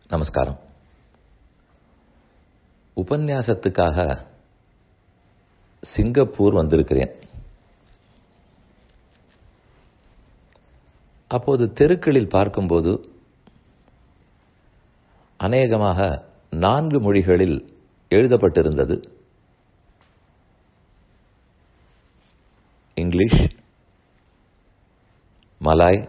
நமஸ்காரம் உபன்யாசத்துக்காக சிங்கப்பூர் வந்திருக்கிறேன் அப்போது தெருக்களில் பார்க்கும்போது அநேகமாக நான்கு மொழிகளில் எழுதப்பட்டிருந்தது இங்கிலீஷ் மலாய்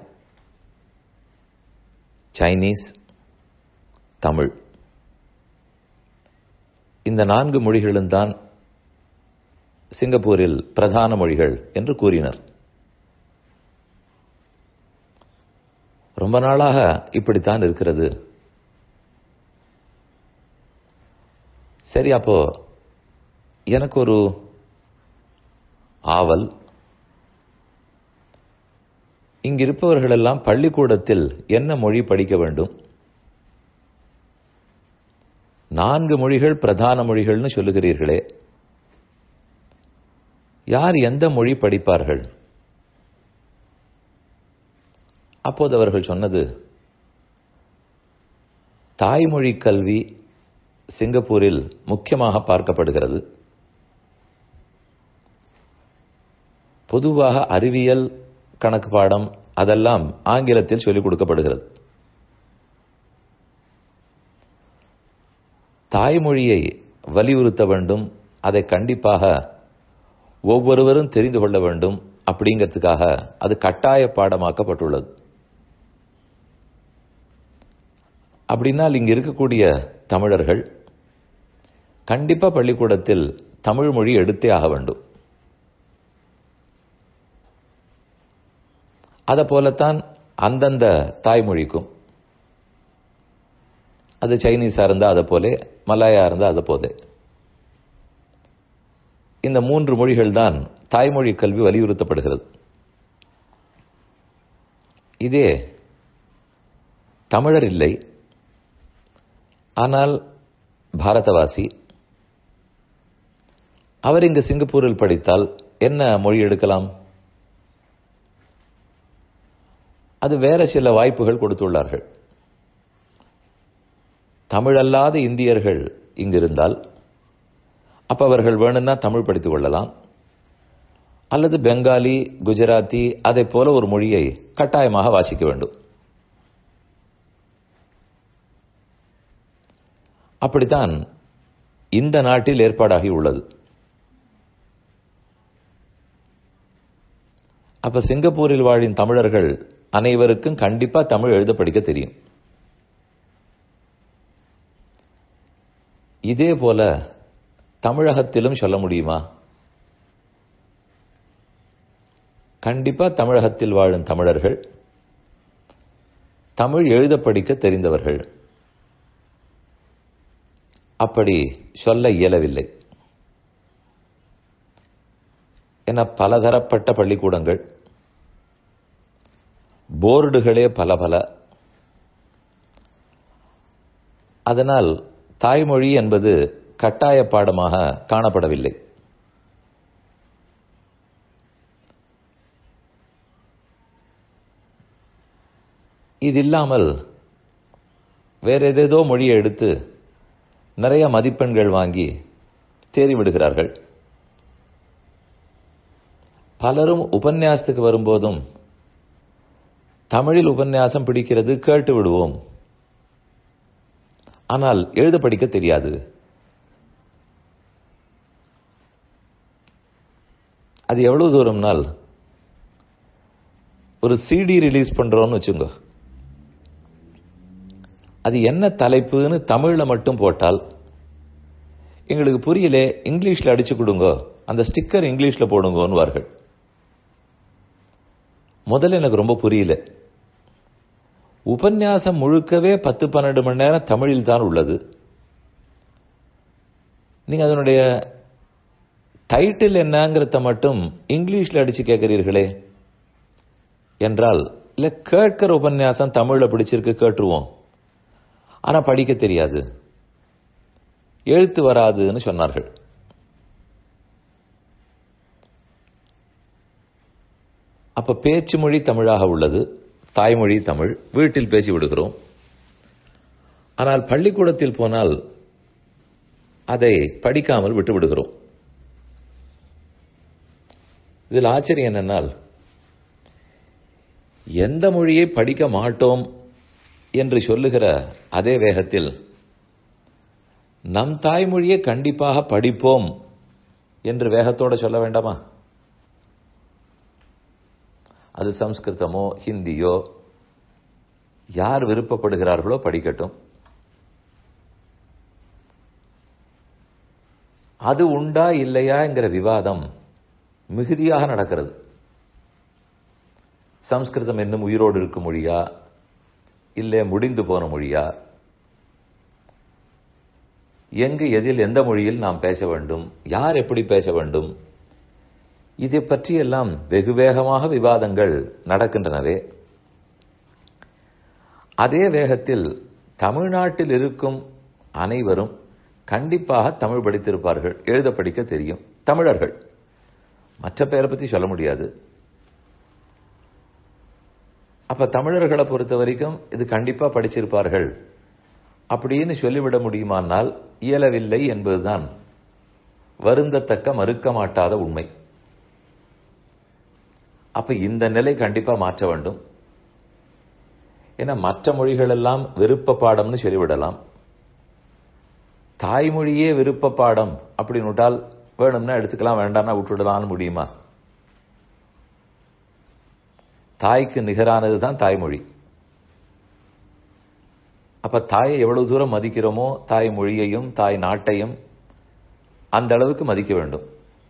சைனீஸ் தமிழ் இந்த நான்கு மொழிகளும் தான் சிங்கப்பூரில் பிரதான மொழிகள் என்று கூறினர் ரொம்ப நாளாக இப்படித்தான் இருக்கிறது சரி அப்போ எனக்கு ஒரு ஆவல் இங்கிருப்பவர்கள் எல்லாம் பள்ளிக்கூடத்தில் என்ன மொழி படிக்க வேண்டும் நான்கு மொழிகள் பிரதான மொழிகள்னு சொல்லுகிறீர்களே யார் எந்த மொழி படிப்பார்கள் அப்போது அவர்கள் சொன்னது தாய்மொழி கல்வி சிங்கப்பூரில் முக்கியமாக பார்க்கப்படுகிறது பொதுவாக அறிவியல் கணக்கு பாடம் அதெல்லாம் ஆங்கிலத்தில் சொல்லிக் கொடுக்கப்படுகிறது தாய்மொழியை வலியுறுத்த வேண்டும் அதை கண்டிப்பாக ஒவ்வொருவரும் தெரிந்து கொள்ள வேண்டும் அப்படிங்கிறதுக்காக அது கட்டாய பாடமாக்கப்பட்டுள்ளது அப்படின்னால் இங்கு இருக்கக்கூடிய தமிழர்கள் கண்டிப்பா பள்ளிக்கூடத்தில் தமிழ் மொழி எடுத்தே ஆக வேண்டும் அதை போலத்தான் அந்தந்த தாய்மொழிக்கும் அது சைனீஸா இருந்தா அதை போலே மலாயா இருந்தா அதை போதே இந்த மூன்று மொழிகள் தான் தாய்மொழி கல்வி வலியுறுத்தப்படுகிறது இதே தமிழர் இல்லை ஆனால் பாரதவாசி அவர் இங்கு சிங்கப்பூரில் படித்தால் என்ன மொழி எடுக்கலாம் அது வேற சில வாய்ப்புகள் கொடுத்துள்ளார்கள் தமிழல்லாத இந்தியர்கள் இங்கிருந்தால் அப்ப அவர்கள் வேணும்னா தமிழ் படித்துக் கொள்ளலாம் அல்லது பெங்காலி குஜராத்தி அதை போல ஒரு மொழியை கட்டாயமாக வாசிக்க வேண்டும் அப்படித்தான் இந்த நாட்டில் ஏற்பாடாகி உள்ளது அப்ப சிங்கப்பூரில் வாழும் தமிழர்கள் அனைவருக்கும் கண்டிப்பா தமிழ் எழுத படிக்க தெரியும் இதே போல தமிழகத்திலும் சொல்ல முடியுமா கண்டிப்பா தமிழகத்தில் வாழும் தமிழர்கள் தமிழ் எழுத படிக்க தெரிந்தவர்கள் அப்படி சொல்ல இயலவில்லை என பலதரப்பட்ட பள்ளிக்கூடங்கள் போர்டுகளே பல பல அதனால் தாய்மொழி என்பது கட்டாய பாடமாக காணப்படவில்லை இது இல்லாமல் வேற ஏதேதோ மொழியை எடுத்து நிறைய மதிப்பெண்கள் வாங்கி தேறி விடுகிறார்கள் பலரும் உபன்யாசத்துக்கு வரும்போதும் தமிழில் உபன்யாசம் பிடிக்கிறது கேட்டு விடுவோம் ஆனால் எழுத படிக்க தெரியாது அது எவ்வளவு தூரம்னால் ஒரு சிடி ரிலீஸ் பண்றோம்னு வச்சுங்க அது என்ன தலைப்புன்னு தமிழ்ல மட்டும் போட்டால் எங்களுக்கு புரியல இங்கிலீஷ்ல அடிச்சு கொடுங்க அந்த ஸ்டிக்கர் இங்கிலீஷ்ல போடுங்கன்னுவார்கள் முதல்ல எனக்கு ரொம்ப புரியல உபன்யாசம் முழுக்கவே பத்து பன்னெண்டு மணி நேரம் தமிழில் தான் உள்ளது நீங்க அதனுடைய டைட்டில் என்னங்கிறத மட்டும் இங்கிலீஷ்ல அடிச்சு கேட்கிறீர்களே என்றால் இல்ல கேட்கிற உபன்யாசம் தமிழ்ல பிடிச்சிருக்கு கேட்டுருவோம் ஆனா படிக்க தெரியாது எழுத்து வராதுன்னு சொன்னார்கள் அப்ப பேச்சு மொழி தமிழாக உள்ளது தாய்மொழி தமிழ் வீட்டில் பேசி விடுகிறோம் ஆனால் பள்ளிக்கூடத்தில் போனால் அதை படிக்காமல் விட்டு விடுகிறோம் இதில் ஆச்சரியம் என்னென்னால் எந்த மொழியை படிக்க மாட்டோம் என்று சொல்லுகிற அதே வேகத்தில் நம் தாய்மொழியை கண்டிப்பாக படிப்போம் என்று வேகத்தோட சொல்ல வேண்டாமா அது சம்ஸ்கிருதமோ ஹிந்தியோ யார் விருப்பப்படுகிறார்களோ படிக்கட்டும் அது உண்டா இல்லையா என்கிற விவாதம் மிகுதியாக நடக்கிறது சம்ஸ்கிருதம் இன்னும் உயிரோடு இருக்கும் மொழியா இல்லை முடிந்து போன மொழியா எங்கு எதில் எந்த மொழியில் நாம் பேச வேண்டும் யார் எப்படி பேச வேண்டும் இதை பற்றியெல்லாம் வெகு வேகமாக விவாதங்கள் நடக்கின்றனவே அதே வேகத்தில் தமிழ்நாட்டில் இருக்கும் அனைவரும் கண்டிப்பாக தமிழ் படித்திருப்பார்கள் எழுத படிக்க தெரியும் தமிழர்கள் மற்ற பேரை பற்றி சொல்ல முடியாது அப்ப தமிழர்களை பொறுத்த வரைக்கும் இது கண்டிப்பா படிச்சிருப்பார்கள் அப்படின்னு சொல்லிவிட முடியுமானால் இயலவில்லை என்பதுதான் வருந்தத்தக்க மறுக்க மாட்டாத உண்மை அப்ப இந்த நிலை கண்டிப்பா மாற்ற வேண்டும் ஏன்னா மற்ற மொழிகள் எல்லாம் விருப்ப பாடம்னு சொல்லிவிடலாம் தாய்மொழியே விருப்ப பாடம் அப்படின்னு விட்டால் வேணும்னா எடுத்துக்கலாம் வேண்டாம்னா விட்டுவிடலாம்னு முடியுமா தாய்க்கு நிகரானது தான் தாய்மொழி அப்ப தாயை எவ்வளவு தூரம் மதிக்கிறோமோ தாய் மொழியையும் தாய் நாட்டையும் அந்த அளவுக்கு மதிக்க வேண்டும்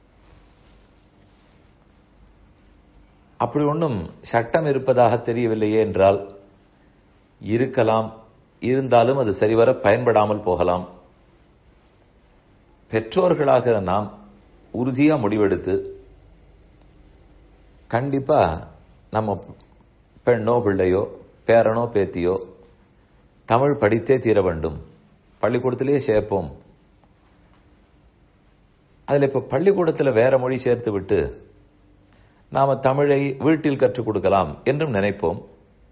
அப்படி ஒன்றும் சட்டம் இருப்பதாக தெரியவில்லையே என்றால் இருக்கலாம் இருந்தாலும் அது சரிவர பயன்படாமல் போகலாம் பெற்றோர்களாக நாம் உறுதியா முடிவெடுத்து கண்டிப்பா நம்ம பெண்ணோ பிள்ளையோ பேரனோ பேத்தியோ தமிழ் படித்தே தீர வேண்டும் பள்ளிக்கூடத்திலேயே சேர்ப்போம் அதில் இப்போ பள்ளிக்கூடத்தில் வேற மொழி சேர்த்து விட்டு நாம தமிழை வீட்டில் கற்றுக் கொடுக்கலாம் என்றும் நினைப்போம்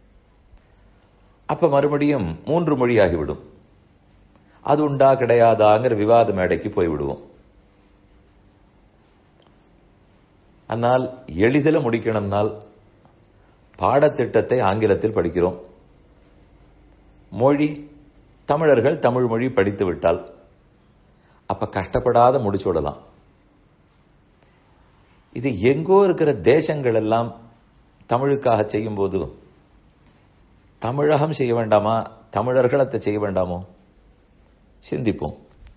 அப்ப மறுபடியும் மூன்று மொழியாகிவிடும் அது உண்டா கிடையாதாங்கிற விவாத மேடைக்கு போய்விடுவோம் ஆனால் எளிதில் முடிக்கணும்னால் பாடத்திட்டத்தை ஆங்கிலத்தில் படிக்கிறோம் மொழி தமிழர்கள் தமிழ் மொழி படித்து விட்டால் அப்ப கஷ்டப்படாத முடிச்சு விடலாம் இது எங்கோ இருக்கிற தேசங்கள் எல்லாம் தமிழுக்காக செய்யும் போது தமிழகம் செய்ய வேண்டாமா தமிழர்கள் அதை செய்ய வேண்டாமோ சிந்திப்போம்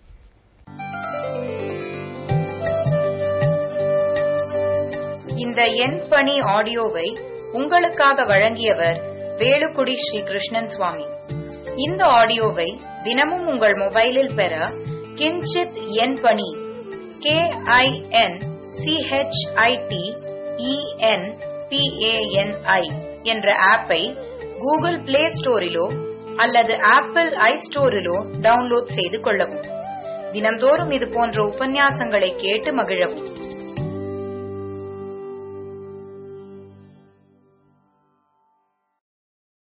இந்த என் பணி ஆடியோவை உங்களுக்காக வழங்கியவர் வேலுக்குடி ஸ்ரீ கிருஷ்ணன் சுவாமி இந்த ஆடியோவை தினமும் உங்கள் மொபைலில் பெற கிஞ்சித் என் பணி கே ஐ என் சிஹெச்ஐடி இஎன் பிஏஎன்ஐ என்ற ஆப்பை கூகுள் பிளே ஸ்டோரிலோ அல்லது ஆப்பிள் ஐ ஸ்டோரிலோ டவுன்லோட் செய்து கொள்ளவும் தினம்தோறும் இது போன்ற உபன்யாசங்களை கேட்டு மகிழவும்